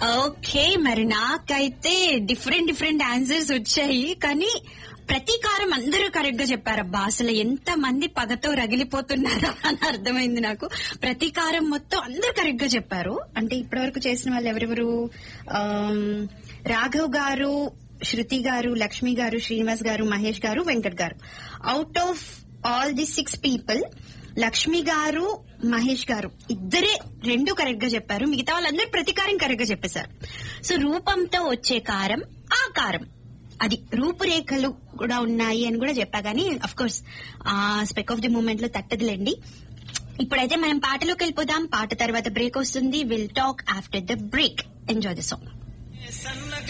okay మరి నాకైతే different different answers వచ్చాయి కానీ ప్రతీకారం అందరూ కరెక్ట్ గా చెప్పారబ్బా అసలు ఎంత మంది పగతో రగిలిపోతున్నారా అని అర్థమైంది నాకు ప్రతీకారం మొత్తం అందరూ కరెక్ట్ గా చెప్పారు అంటే ఇప్పటివరకు చేసిన వాళ్ళు ఎవరెవరు ఆమ్, రాఘవ్ గారు శృతి గారు లక్ష్మి గారు శ్రీనివాస్ గారు Mahesh garu Venkat garu out of all the six people Lakshmi garu Mahesh గారు ఇద్దరే రెండు కరెక్ట్ గా చెప్పారు మిగతా వాళ్ళందరూ ప్రతీకారం కరెక్ట్ గా చెప్పేశారు సో రూపంతో వచ్చే కారం ఆ కారం అది రూపురేఖలు కూడా ఉన్నాయి అని కూడా చెప్పా గానీ అఫ్ కోర్స్ ఆ స్పెక్ ఆఫ్ ది మూమెంట్ లో తట్టదులేండి ఇప్పుడైతే మనం పాటలోకి వెళ్ళిపోదాం పాట తర్వాత బ్రేక్ వస్తుంది will talk after the break enjoy the song సన్నగా